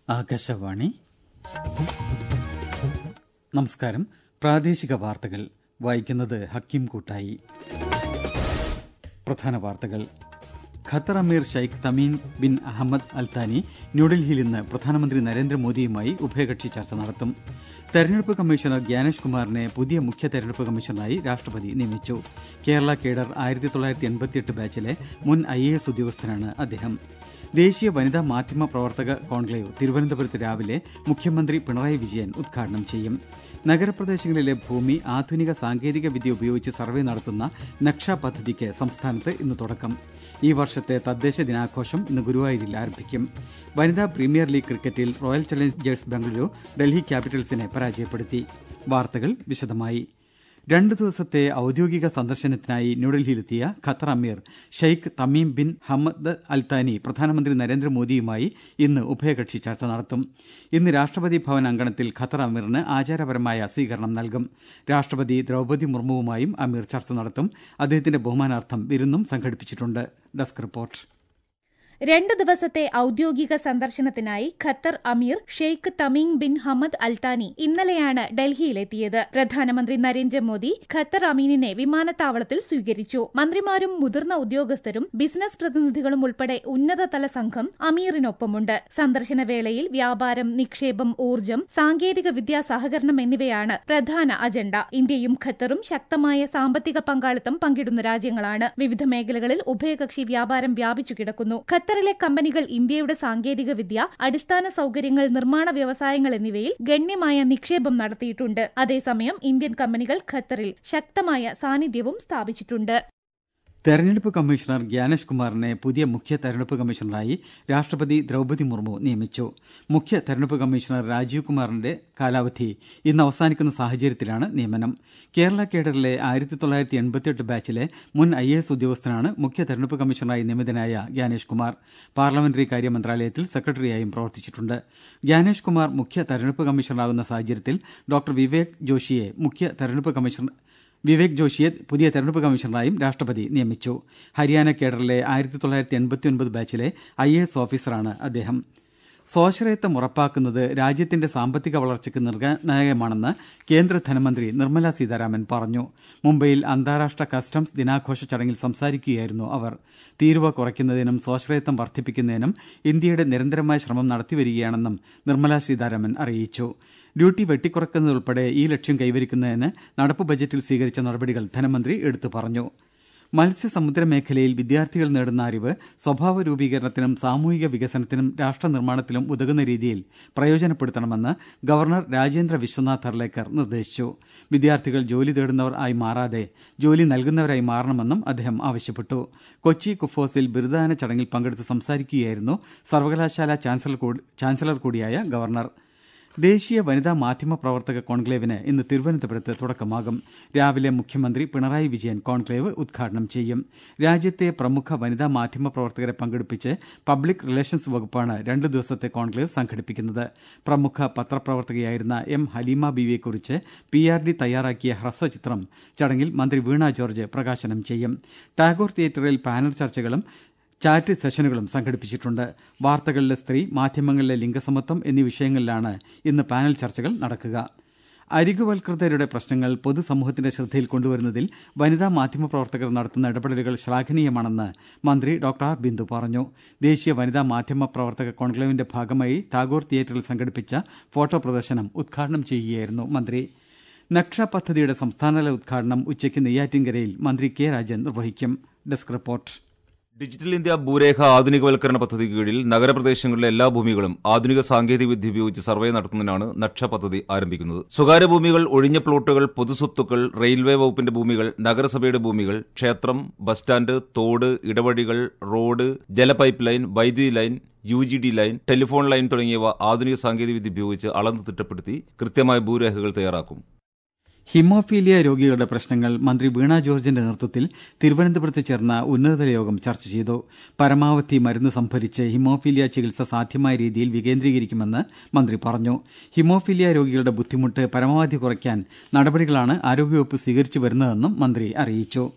ആകാശവാണി നമസ്കാരം പ്രാദേശിക വാർത്തകൾ വായിക്കുന്നത് ഹക്കീം കൂട്ടായി പ്രധാന വാർത്തകൾ ഖത്തർ അമീർ Sheikh Tamim bin Ahmad Al Thani ന്യൂഡൽഹിയിൽ ഇന്ന് പ്രധാനമന്ത്രി നരേന്ദ്രമോദിയുമായി ഉഭയകക്ഷി ചർച്ച നടത്തും തെരഞ്ഞെടുപ്പ് കമ്മീഷണർ ഗ്യാനേഷ് കുമാറിനെ പുതിയ മുഖ്യ തെരഞ്ഞെടുപ്പ് കമ്മീഷണറായി രാഷ്ട്രപതി നിയമിച്ചു കേരള കേഡർ ആയിരത്തി തൊള്ളായിരത്തി എൺപത്തിയെട്ട് ബാച്ചിലെ മുൻ ഐ എ എസ് ഉദ്യോഗസ്ഥനാണ് അദ്ദേഹം ദേശീയ വനിതാ മാധ്യമ പ്രവർത്തക കോൺക്ലേവ് തിരുവനന്തപുരത്ത് രാവിലെ മുഖ്യമന്ത്രി പിണറായി വിജയൻ ഉദ്ഘാടനം ചെയ്യും നഗരപ്രദേശങ്ങളിലെ ഭൂമി ആധുനിക സാങ്കേതിക വിദ്യ ഉപയോഗിച്ച് സർവേ നടത്തുന്ന നക്ഷ പദ്ധതിക്ക് സംസ്ഥാനത്ത് ഇന്ന് തുടക്കം ഈ വർഷത്തെ തദ്ദേശ ദിനാഘോഷം ഇന്ന് ഗുരുവായൂരിൽ ആരംഭിക്കും വനിതാ പ്രീമിയർ ലീഗ് ക്രിക്കറ്റിൽ റോയൽ ചലഞ്ചേഴ്സ് ബംഗളൂരു ഡൽഹി ക്യാപിറ്റൽസിനെ പരാജയപ്പെടുത്തി വാർത്തകൾ വിശദമായി രണ്ടു ദിവസത്തെ ഔദ്യോഗിക സന്ദർശനത്തിനായി ന്യൂഡൽഹിയിലെത്തിയ ഖത്തർ അമീർ Sheikh Tamim bin Hamad Al Thani പ്രധാനമന്ത്രി നരേന്ദ്രമോദിയുമായി ഇന്ന് ഉഭയകക്ഷി ചർച്ച നടത്തും ഇന്ന് രാഷ്ട്രപതി ഭവൻ അങ്കണത്തിൽ ഖത്തർ അമീറിന് ആചാരപരമായ സ്വീകരണം നൽകും രാഷ്ട്രപതി ദ്രൌപതി മുർമുവുമായും അമീർ ചർച്ച നടത്തും അദ്ദേഹത്തിന്റെ ബഹുമാനാർത്ഥം വിരുന്നും സംഘടിപ്പിച്ചിട്ടുണ്ട് ഡെസ്ക് റിപ്പോർട്ട് രണ്ട് ദിവസത്തെ ഔദ്യോഗിക സന്ദർശനത്തിനായി ഖത്തർ അമീർ Sheikh Tamim bin Hamad Al Thani ഇന്നലെയാണ് ഡൽഹിയിലെത്തിയത് പ്രധാനമന്ത്രി നരേന്ദ്രമോദി ഖത്തർ അമീനിനെ വിമാനത്താവളത്തിൽ സ്വീകരിച്ചു മന്ത്രിമാരും മുതിർന്ന ഉദ്യോഗസ്ഥരും ബിസിനസ് പ്രതിനിധികളും ഉൾപ്പെടെ ഉന്നതതല സംഘം അമീറിനൊപ്പമുണ്ട് സന്ദർശന വേളയിൽ വ്യാപാരം നിക്ഷേപം ഊർജ്ജം സാങ്കേതിക വിദ്യാ സഹകരണം എന്നിവയാണ് പ്രധാന അജണ്ട ഇന്ത്യയും ഖത്തറും ശക്തമായ സാമ്പത്തിക പങ്കാളിത്തം പങ്കിടുന്ന രാജ്യങ്ങളാണ് വിവിധ മേഖലകളിൽ ഉഭയകക്ഷി വ്യാപാരം വ്യാപിച്ചു കിടക്കുന്നു ഖത്തറിലെ കമ്പനികൾ ഇന്ത്യയുടെ സാങ്കേതിക വിദ്യ അടിസ്ഥാന സൌകര്യങ്ങൾ നിർമ്മാണ വ്യവസായങ്ങൾ എന്നിവയിൽ ഗണ്യമായ നിക്ഷേപം നടത്തിയിട്ടുണ്ട് അതേസമയം ഇന്ത്യൻ കമ്പനികൾ ഖത്തറിൽ ശക്തമായ സാന്നിധ്യവും സ്ഥാപിച്ചിട്ടുണ്ട് തെരഞ്ഞെടുപ്പ് കമ്മീഷണർ ഗ്യാനേഷ് കുമാറിനെ പുതിയ മുഖ്യ തെരഞ്ഞെടുപ്പ് കമ്മീഷണറായി രാഷ്ട്രപതി ദ്രൌപതി മുർമു നിയമിച്ചു മുഖ്യ തെരഞ്ഞെടുപ്പ് കമ്മീഷണർ രാജീവ് കുമാറിന്റെ കാലാവധി ഇന്ന് അവസാനിക്കുന്ന സാഹചര്യത്തിലാണ് നിയമനം കേരള കേഡറിലെ ആയിരത്തി തൊള്ളായിരത്തി എൺപത്തിയെട്ട് ബാച്ചിലെ മുൻ ഐ എ എസ് ഉദ്യോഗസ്ഥനാണ് മുഖ്യ തെരഞ്ഞെടുപ്പ് കമ്മീഷണറായി നിയമിതനായ ഗ്യാനേഷ് കുമാർ പാർലമെന്ററി കാര്യ മന്ത്രാലയത്തിൽ സെക്രട്ടറിയായും പ്രവർത്തിച്ചിട്ടുണ്ട് ഗ്യാനേഷ് കുമാർ മുഖ്യ തെരഞ്ഞെടുപ്പ് കമ്മീഷണറാകുന്ന സാഹചര്യത്തിൽ ഡോക്ടർ വിവേക് ജോഷിയെ മുഖ്യ തെരഞ്ഞെടുപ്പ് കമ്മീഷണർ വിവേക് ജോഷിയെ പുതിയ തെരഞ്ഞെടുപ്പ് കമ്മീഷണറായും രാഷ്ട്രപതി നിയമിച്ചു ഹരിയാന കേഡറിലെ ആയിരത്തി തൊള്ളായിരത്തി എൺപത്തിയൊൻപത് ബാച്ചിലെ ഐ എ എസ് ഓഫീസറാണ് അദ്ദേഹം സ്വാശ്രയത്വം ഉറപ്പാക്കുന്നത് രാജ്യത്തിന്റെ സാമ്പത്തിക വളർച്ചയ്ക്ക് നിർണായകമാണെന്ന് കേന്ദ്ര ധനമന്ത്രി നിർമ്മല സീതാരാമൻ പറഞ്ഞു മുംബൈയിൽ അന്താരാഷ്ട്ര കസ്റ്റംസ് ദിനാഘോഷ ചടങ്ങിൽ സംസാരിക്കുകയായിരുന്നു അവർ തീരുവ കുറയ്ക്കുന്നതിനും സ്വാശ്രയത്വം വർദ്ധിപ്പിക്കുന്നതിനും ഇന്ത്യയുടെ നിരന്തരമായ ശ്രമം നടത്തിവരികയാണെന്നും നിർമ്മല സീതാരാമൻ അറിയിച്ചു ഡ്യൂട്ടി വെട്ടിക്കുറക്കുന്നതുൾപ്പെടെ ഈ ലക്ഷ്യം കൈവരിക്കുന്നതിന് നടപ്പ് ബജറ്റിൽ സ്വീകരിച്ച നടപടികൾ ധനമന്ത്രി എടുത്തു പറഞ്ഞു മത്സ്യസമുദ്ര മേഖലയിൽ വിദ്യാർത്ഥികൾ നേടുന്ന അറിവ് സ്വഭാവ രൂപീകരണത്തിനും സാമൂഹിക വികസനത്തിനും രാഷ്ട്ര നിർമ്മാണത്തിലും ഉതകുന്ന രീതിയിൽ പ്രയോജനപ്പെടുത്തണമെന്ന് ഗവർണർ രാജേന്ദ്ര വിശ്വനാഥ് അർലേക്കർ നിർദ്ദേശിച്ചു വിദ്യാർത്ഥികൾ ജോലി തേടുന്നവർ ആയി മാറാതെ ജോലി നൽകുന്നവരായി മാറണമെന്നും അദ്ദേഹം ആവശ്യപ്പെട്ടു കൊച്ചി കുഫോസിൽ ബിരുദദാന ചടങ്ങിൽ പങ്കെടുത്ത് സംസാരിക്കുകയായിരുന്നു സർവകലാശാല ചാൻസലർ കൂടിയായ ഗവർണർ ദേശീയ വനിതാ മാധ്യമ പ്രവർത്തക കോൺക്ലേവിന് ഇന്ന് തിരുവനന്തപുരത്ത് തുടക്കമാകും രാവിലെ മുഖ്യമന്ത്രി പിണറായി വിജയൻ കോൺക്ലേവ് ഉദ്ഘാടനം ചെയ്യും രാജ്യത്തെ പ്രമുഖ വനിതാ മാധ്യമ പ്രവർത്തകരെ പങ്കെടുപ്പിച്ച് പബ്ലിക് റിലേഷൻസ് വകുപ്പാണ് രണ്ടു ദിവസത്തെ കോൺക്ലേവ് സംഘടിപ്പിക്കുന്നത് പ്രമുഖ പത്രപ്രവർത്തകയായിരുന്ന എം ഹലീമ ബീവിയെക്കുറിച്ച് പി ആർ ഡി തയ്യാറാക്കിയ ഹ്രസ്വചിത്രം ചടങ്ങിൽ മന്ത്രി വീണ ജോർജ് പ്രകാശനം ചെയ്യും ടാഗോർ തിയേറ്ററിൽ പാനൽ ചർച്ചകളും ചാറ്റ് സെഷനുകളും സംഘടിപ്പിച്ചിട്ടുണ്ട് വാർത്തകളിലെ സ്ത്രീ മാധ്യമങ്ങളിലെ ലിംഗസമത്വം എന്നീ വിഷയങ്ങളിലാണ് ഇന്ന് പാനൽ ചർച്ചകൾ നടക്കുക അരികുവൽകൃതരുടെ പ്രശ്നങ്ങൾ പൊതുസമൂഹത്തിന്റെ ശ്രദ്ധയിൽ കൊണ്ടുവരുന്നതിൽ വനിതാ മാധ്യമപ്രവർത്തകർ നടത്തുന്ന ഇടപെടലുകൾ ശ്ലാഘനീയമാണെന്ന് മന്ത്രി ഡോക്ടർ ആർ ബിന്ദു പറഞ്ഞു ദേശീയ വനിതാ മാധ്യമ പ്രവർത്തക കോൺക്ലേവിന്റെ ഭാഗമായി ടാഗോർ തിയേറ്ററിൽ സംഘടിപ്പിച്ച ഫോട്ടോ പ്രദർശനം ഉദ്ഘാടനം ചെയ്യുകയായിരുന്നു മന്ത്രി നക്ഷ പദ്ധതിയുടെ സംസ്ഥാനതല ഉദ്ഘാടനം ഉച്ചയ്ക്ക് നെയ്യാറ്റിൻകരയിൽ മന്ത്രി കെ രാജൻ നിർവഹിക്കും ഡെസ്ക് റിപ്പോർട്ട് ഡിജിറ്റൽ ഇന്ത്യ ഭൂരേഖ ആധുനികവൽക്കരണ പദ്ധതിക്ക് കീഴിൽ നഗരപ്രദേശങ്ങളിലെ എല്ലാ ഭൂമികളും ആധുനിക സാങ്കേതിക വിദ്യ ഉപയോഗിച്ച് സർവേ നടത്തുന്നതിനാണ് നക്ഷ പദ്ധതി ആരംഭിക്കുന്നത് സ്വകാര്യ ഭൂമികൾ ഒഴിഞ്ഞ പ്ലോട്ടുകൾ പൊതുസ്വത്തുക്കൾ റെയിൽവേ വകുപ്പിന്റെ ഭൂമികൾ നഗരസഭയുടെ ഭൂമികൾ ക്ഷേത്രം ബസ് സ്റ്റാൻഡ് തോട് ഇടവഴികൾ റോഡ് ജലപൈപ്പ് ലൈൻ വൈദ്യുതി line U G D line telephone line തുടങ്ങിയവ ആധുനിക സാങ്കേതിക വിദ്യ ഉപയോഗിച്ച് അളന്ന് തിട്ടപ്പെടുത്തി കൃത്യമായ ഭൂരേഖകൾ തയ്യാറാക്കും ഹിമോഫീലിയ രോഗികളുടെ പ്രശ്നങ്ങൾ മന്ത്രി വീണ ജോർജിന്റെ നേതൃത്വത്തിൽ തിരുവനന്തപുരത്ത് ചേർന്ന ഉന്നതതല യോഗം ചർച്ച ചെയ്തു പരമാവധി മരുന്ന് സംഭരിച്ച് ഹിമോഫീലിയ ചികിത്സ സാധ്യമായ രീതിയിൽ വികേന്ദ്രീകരിക്കുമെന്ന് മന്ത്രി പറഞ്ഞു ഹിമോഫീലിയ രോഗികളുടെ ബുദ്ധിമുട്ട് പരമാവധി കുറയ്ക്കാൻ നടപടികളാണ് ആരോഗ്യവകുപ്പ് സ്വീകരിച്ചു വരുന്നതെന്നും മന്ത്രി അറിയിച്ചു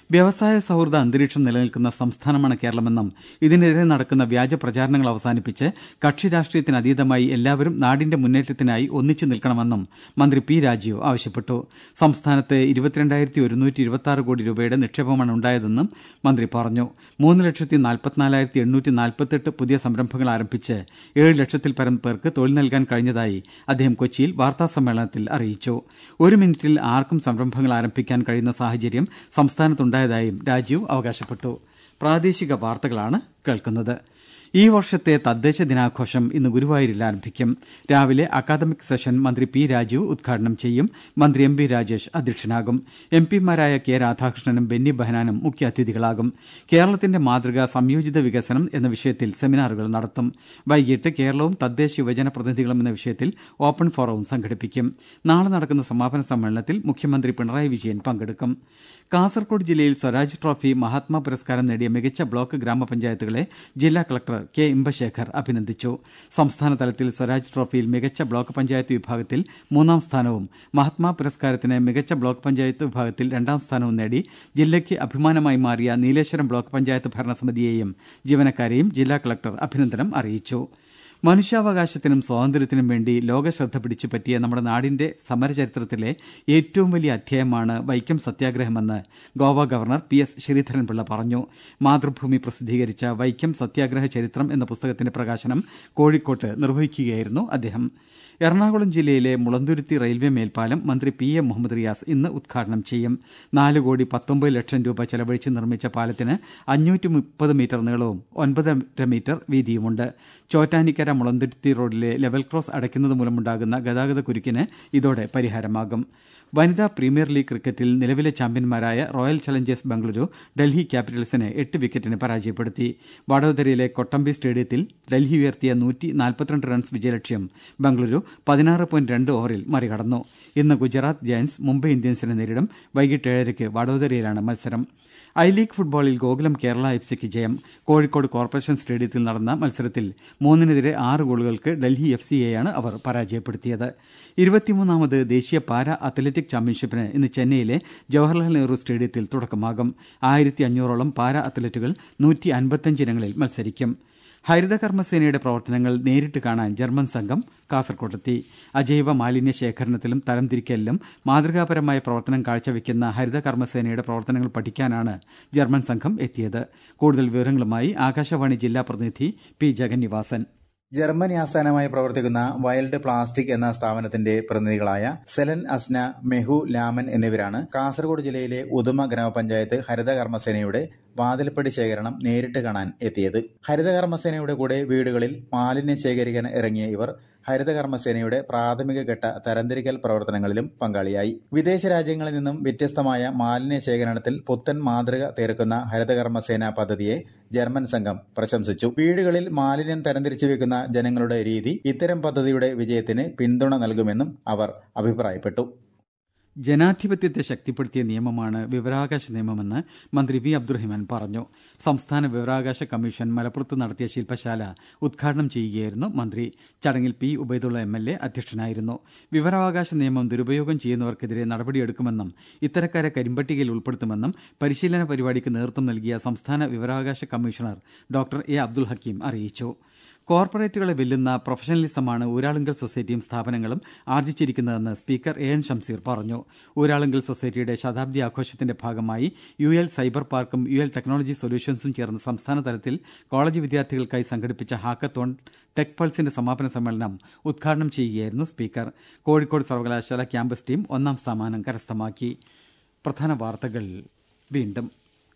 വ്യവസായ സൗഹൃദ അന്തരീക്ഷം നിലനിൽക്കുന്ന സംസ്ഥാനമാണ് കേരളമെന്നും ഇതിനെതിരെ നടക്കുന്ന വ്യാജ പ്രചാരണങ്ങൾ അവസാനിപ്പിച്ച് കക്ഷി രാഷ്ട്രീയത്തിന് അതീതമായി എല്ലാവരും നാടിന്റെ മുന്നേറ്റത്തിനായി ഒന്നിച്ചു നിൽക്കണമെന്നും മന്ത്രി പി രാജീവ് ആവശ്യപ്പെട്ടു സംസ്ഥാനത്ത് ഇരുപത്തിരണ്ടായിരത്തി ഒരുന്നൂറ്റി ഇരുപത്തി ആറ് കോടി രൂപയുടെ നിക്ഷേപമാണ് ഉണ്ടായതെന്നും മന്ത്രി പറഞ്ഞു മൂന്ന് ലക്ഷത്തി നാൽപ്പത്തിനാലായിരത്തി എണ്ണൂറ്റി നാൽപ്പത്തെട്ട് പുതിയ സംരംഭങ്ങൾ ആരംഭിച്ച് ഏഴ് ലക്ഷത്തിൽ പരം പേർക്ക് തൊഴിൽ നൽകാൻ കഴിഞ്ഞതായി അദ്ദേഹം കൊച്ചിയിൽ വാർത്താ സമ്മേളനത്തിൽ അറിയിച്ചു ഒരു മിനിറ്റിൽ ആർക്കും സംരംഭങ്ങൾ ആരംഭിക്കാൻ കഴിയുന്ന സാഹചര്യം സംസ്ഥാനത്തുണ്ടായതായും രാജീവ് അവകാശപ്പെട്ടു പ്രാദേശിക വാർത്തകളാണ് കേൾക്കുന്നത് ഈ വർഷത്തെ തദ്ദേശ ദിനാഘോഷം ഇന്ന് ഗുരുവായൂരിൽ ആരംഭിക്കും രാവിലെ അക്കാദമിക് സെഷൻ മന്ത്രി പി രാജീവ് ഉദ്ഘാടനം ചെയ്യും മന്ത്രി എം പി രാജേഷ് അധ്യക്ഷനാകും എം പിമാരായ കെ രാധാകൃഷ്ണനും ബെന്നി ബെഹനാനും മുഖ്യാതിഥികളാകും കേരളത്തിന്റെ മാതൃക സംയോജിത വികസനം എന്ന വിഷയത്തിൽ സെമിനാറുകൾ നടത്തും വൈകിട്ട് കേരളവും തദ്ദേശ യുവജന പ്രതിനിധികളും എന്ന വിഷയത്തിൽ ഓപ്പൺ ഫോറവും സംഘടിപ്പിക്കും നാളെ നടക്കുന്ന സമാപന സമ്മേളനത്തിൽ മുഖ്യമന്ത്രി പിണറായി വിജയൻ പങ്കെടുക്കും കാസർകോട് ജില്ലയിൽ സ്വരാജ് ട്രോഫി മഹാത്മാ പുരസ്കാരം നേടിയ മികച്ച ബ്ലോക്ക് ഗ്രാമപഞ്ചായത്തുകളെ ജില്ലാ കളക്ടർ കെ ഇമ്പശേഖർ അഭിനന്ദിച്ചു സംസ്ഥാന തലത്തിൽ സ്വരാജ് ട്രോഫിയിൽ മികച്ച ബ്ലോക്ക് പഞ്ചായത്ത് വിഭാഗത്തിൽ മൂന്നാം സ്ഥാനവും മഹാത്മാ പുരസ്കാരത്തിന് മികച്ച ബ്ലോക്ക് പഞ്ചായത്ത് വിഭാഗത്തിൽ രണ്ടാം സ്ഥാനവും നേടി ജില്ലയ്ക്ക് അഭിമാനമായി മാറിയ നീലേശ്വരം ബ്ലോക്ക് പഞ്ചായത്ത് ഭരണസമിതിയെയും ജീവനക്കാരെയും ജില്ലാ കളക്ടർ അഭിനന്ദനം അറിയിച്ചു മനുഷ്യാവകാശത്തിനും സ്വാതന്ത്ര്യത്തിനും വേണ്ടി ലോകശ്രദ്ധ പിടിച്ചു പറ്റിയ നമ്മുടെ നാടിന്റെ സമരചരിത്രത്തിലെ ഏറ്റവും വലിയ അധ്യായമാണ് വൈക്കം സത്യാഗ്രഹമെന്ന് Goa governor P S Sreedharan Pillai പറഞ്ഞു മാതൃഭൂമി പ്രസിദ്ധീകരിച്ച വൈക്കം സത്യാഗ്രഹ ചരിത്രം എന്ന പുസ്തകത്തിന്റെ പ്രകാശനം കോഴിക്കോട്ട് നിർവഹിക്കുകയായിരുന്നു അദ്ദേഹം എറണാകുളം ജില്ലയിലെ മുളന്തുരുത്തി റെയിൽവേ മേൽപ്പാലം മന്ത്രി പി എ മുഹമ്മദ് റിയാസ് ഇന്ന് ഉദ്ഘാടനം ചെയ്യും നാല് കോടി പത്തൊമ്പത് ലക്ഷം രൂപ ചെലവഴിച്ച് നിർമ്മിച്ച പാലത്തിന് അഞ്ഞൂറ്റി മുപ്പത് മീറ്റർ നീളവും ഒൻപതര മീറ്റർ വീതിയുമുണ്ട് ചോറ്റാനിക്കര മുളന്തുരുത്തി റോഡിലെ ലെവൽ ക്രോസ് അടയ്ക്കുന്നത് മൂലമുണ്ടാകുന്ന ഗതാഗത കുരുക്കിന് ഇതോടെ പരിഹാരമാകും വനിതാ പ്രീമിയർ ലീഗ് ക്രിക്കറ്റിൽ നിലവിലെ ചാമ്പ്യന്മാരായ റോയൽ ചലഞ്ചേഴ്സ് ബംഗളൂരു ഡൽഹി ക്യാപിറ്റൽസിനെ എട്ട് വിക്കറ്റിന് പരാജയപ്പെടുത്തി വഡോദരയിലെ കൊട്ടമ്പി സ്റ്റേഡിയത്തിൽ ഡൽഹി ഉയർത്തിയ നൂറ്റി നാൽപ്പത്തിരണ്ട് റൺസ് വിജയലക്ഷ്യം ബംഗളൂരു പതിനാറ് പോയിന്റ് രണ്ട് ഓവറിൽ മറികടന്നു ഇന്ന് ഗുജറാത്ത് ജയൻസ് മുംബൈ ഇന്ത്യൻസിനെ നേരിടും വൈകിട്ട് ഏഴരയ്ക്ക് വഡോദരയിലാണ് മത്സരം ഐ ലീഗ് ഫുട്ബോളിൽ ഗോകുലം കേരള എഫ് സിക്ക് ജയം കോഴിക്കോട് കോർപ്പറേഷൻ സ്റ്റേഡിയത്തിൽ നടന്ന മത്സരത്തിൽ മൂന്നിനെതിരെ ആറ് ഗോളുകൾക്ക് ഡൽഹി എഫ് സിയെയാണ് അവർ പരാജയപ്പെടുത്തിയത് ഇരുപത്തിമൂന്നാമത് ദേശീയ പാര അത്ലറ്റിക് ചാമ്പ്യൻഷിപ്പിന് ഇന്ന് ചെന്നൈയിലെ ജവഹർലാൽ നെഹ്റു സ്റ്റേഡിയത്തിൽ തുടക്കമാകും ആയിരത്തി അഞ്ഞൂറോളം പാര അത്ലറ്റുകൾ നൂറ്റി അൻപത്തിയഞ്ച് ഇനങ്ങളിൽ മത്സരിക്കും ഹരിതകർമ്മസേനയുടെ പ്രവർത്തനങ്ങൾ നേരിട്ട് കാണാൻ ജർമ്മൻ സംഘം കാസർകോട്ടെത്തി അജൈവ മാലിന്യ ശേഖരണത്തിലും തരംതിരിക്കലിലും മാതൃകാപരമായ പ്രവർത്തനം കാഴ്ചവെക്കുന്ന ഹരിതകർമ്മസേനയുടെ പ്രവർത്തനങ്ങൾ പഠിക്കാനാണ് ജർമ്മൻ സംഘം എത്തിയത് കൂടുതൽ വിവരങ്ങളുമായി ആകാശവാണി ജില്ലാ പ്രതിനിധി പി ജഗന്നിവാസൻ ജർമ്മനി ആസ്ഥാനമായി പ്രവർത്തിക്കുന്ന വൈൽഡ് പ്ലാസ്റ്റിക് എന്ന സ്ഥാപനത്തിന്റെ പ്രതിനിധികളായ സെലൻ അസ്ന മെഹു ലാമൻ എന്നിവരാണ് കാസർഗോഡ് ജില്ലയിലെ ഉദുമ ഗ്രാമപഞ്ചായത്ത് ഹരിതകർമ്മസേനയുടെ വാതിൽപ്പടി ശേഖരണം നേരിട്ട് കാണാൻ എത്തിയത് ഹരിതകർമ്മസേനയുടെ കൂടെ വീടുകളിൽ മാലിന്യം ശേഖരിക്കാൻ ഇറങ്ങിയ ഇവർ ഹരിതകർമ്മസേനയുടെ പ്രാഥമിക ഘട്ട തരംതിരിക്കൽ പ്രവർത്തനങ്ങളിലും പങ്കാളിയായി വിദേശ രാജ്യങ്ങളിൽ നിന്നും വ്യത്യസ്തമായ മാലിന്യ ശേഖരണത്തിൽ പുത്തൻ മാതൃക തീർക്കുന്ന ഹരിതകർമ്മസേന പദ്ധതിയെ ജർമ്മൻ സംഘം പ്രശംസിച്ചു വീടുകളിൽ മാലിന്യം തരംതിരിച്ചു വെക്കുന്ന ജനങ്ങളുടെ രീതി ഇത്തരം പദ്ധതിയുടെ വിജയത്തിന് പിന്തുണ നൽകുമെന്നും അവർ അഭിപ്രായപ്പെട്ടു ജനാധിപത്യത്തെ ശക്തിപ്പെടുത്തിയ നിയമമാണ് വിവരാവകാശ നിയമമെന്ന് മന്ത്രി വി അബ്ദുറഹിമാൻ പറഞ്ഞു സംസ്ഥാന വിവരാവകാശ കമ്മീഷൻ മലപ്പുറത്ത് നടത്തിയ ശില്പശാല ഉദ്ഘാടനം ചെയ്യുകയായിരുന്നു മന്ത്രി ചടങ്ങിൽ P Ubaidulla M L A അധ്യക്ഷനായിരുന്നു വിവരാവകാശ നിയമം ദുരുപയോഗം ചെയ്യുന്നവർക്കെതിരെ നടപടിയെടുക്കുമെന്നും ഇത്തരക്കാരെ കരിമ്പട്ടികയിൽ ഉൾപ്പെടുത്തുമെന്നും പരിശീലന പരിപാടിക്ക് നേതൃത്വം നൽകിയ സംസ്ഥാന വിവരാവകാശ കമ്മീഷണർ ഡോക്ടർ എ അബ്ദുൽ ഹക്കീം അറിയിച്ചു കോർപ്പറേറ്റുകളെ വെല്ലുന്ന പ്രൊഫഷണലിസമാണ് ഊരാളുങ്കൽ സൊസൈറ്റിയും സ്ഥാപനങ്ങളും ആർജിച്ചിരിക്കുന്നതെന്ന് സ്പീക്കർ എ എൻ ഷംസീർ പറഞ്ഞു ഊരാളുങ്കൽ സൊസൈറ്റിയുടെ ശതാബ്ദി ആഘോഷത്തിന്റെ ഭാഗമായി യു എൽ സൈബർ പാർക്കും യു എൽ ടെക്നോളജി സൊല്യൂഷൻസും ചേർന്ന് സംസ്ഥാന തലത്തിൽ കോളേജ് വിദ്യാർത്ഥികൾക്കായി സംഘടിപ്പിച്ച ഹാക്കത്തോൺ ടെക് പൾസിന്റെ സമാപന സമ്മേളനം ഉദ്ഘാടനം ചെയ്യുകയായിരുന്നു സ്പീക്കർ കോഴിക്കോട് സർവകലാശാല ക്യാമ്പസ് ടീം ഒന്നാം സമ്മാനം കരസ്ഥമാക്കി പ്രധാന വാർത്തകൾ വീണ്ടും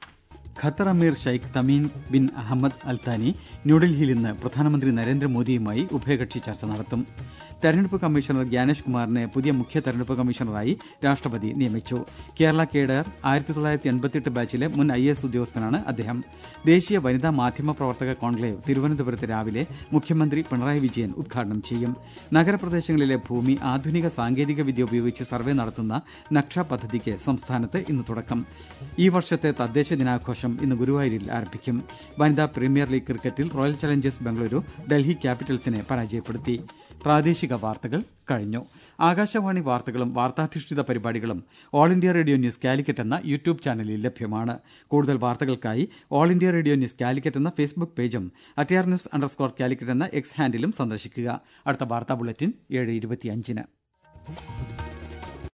ഖത്തർ അമീർ Sheikh Tamim bin Ahmad Al Thani ന്യൂഡൽഹിയിൽ ഇന്ന് പ്രധാനമന്ത്രി നരേന്ദ്രമോദിയുമായി ഉഭയകക്ഷി ചർച്ച നടത്തും തെരഞ്ഞെടുപ്പ് കമ്മീഷണർ ഗ്യാനേഷ് കുമാറിനെ പുതിയ മുഖ്യ തെരഞ്ഞെടുപ്പ് കമ്മീഷണറായി രാഷ്ട്രപതി നിയമിച്ചു കേരള കേഡർ ആയിരത്തി തൊള്ളായിരത്തി എൺപത്തിയെട്ട് ബാച്ചിലെ മുൻ ഐ എസ് ഉദ്യോഗസ്ഥനാണ് അദ്ദേഹം ദേശീയ വനിതാ മാധ്യമ പ്രവർത്തക കോൺക്ലേവ് തിരുവനന്തപുരത്ത് രാവിലെ മുഖ്യമന്ത്രി പിണറായി വിജയൻ ഉദ്ഘാടനം ചെയ്യും നഗരപ്രദേശങ്ങളിലെ ഭൂമി ആധുനിക സാങ്കേതിക വിദ്യ ഉപയോഗിച്ച് സർവേ നടത്തുന്ന നക്ഷ പദ്ധതിക്ക് സംസ്ഥാനത്ത് ഇന്ന് തുടക്കം ഈ വർഷത്തെ തദ്ദേശ ദിനാഘോഷം ഇന്ന് ഗുരുവായൂരിൽ ആരംഭിക്കും വനിതാ പ്രീമിയർ ലീഗ് ക്രിക്കറ്റിൽ റോയൽ ചലഞ്ചേഴ്സ് ബംഗളൂരു ഡൽഹി ക്യാപിറ്റൽസിനെ പരാജയപ്പെടുത്തി പ്രാദേശിക വാർത്തകൾ കഴിഞ്ഞു ആകാശവാണി വാർത്തകളും വാർത്താധിഷ്ഠിത പരിപാടികളും all India radio news Calicut എന്ന യൂട്യൂബ് ചാനലിൽ ലഭ്യമാണ് കൂടുതൽ വാർത്തകൾക്കായി all India radio news Calicut എന്ന ഫേസ്ബുക്ക് പേജും അറ്റിയാർ ന്യൂസ് അണ്ടർസ്കോർ കാലിക്കറ്റ് എന്ന എക്സ് ഹാൻഡിലും സന്ദർശിക്കുക അടുത്ത വാർത്താ ബുള്ളറ്റിൻ ഏഴ് ഇരുപത്തിയഞ്ചിന്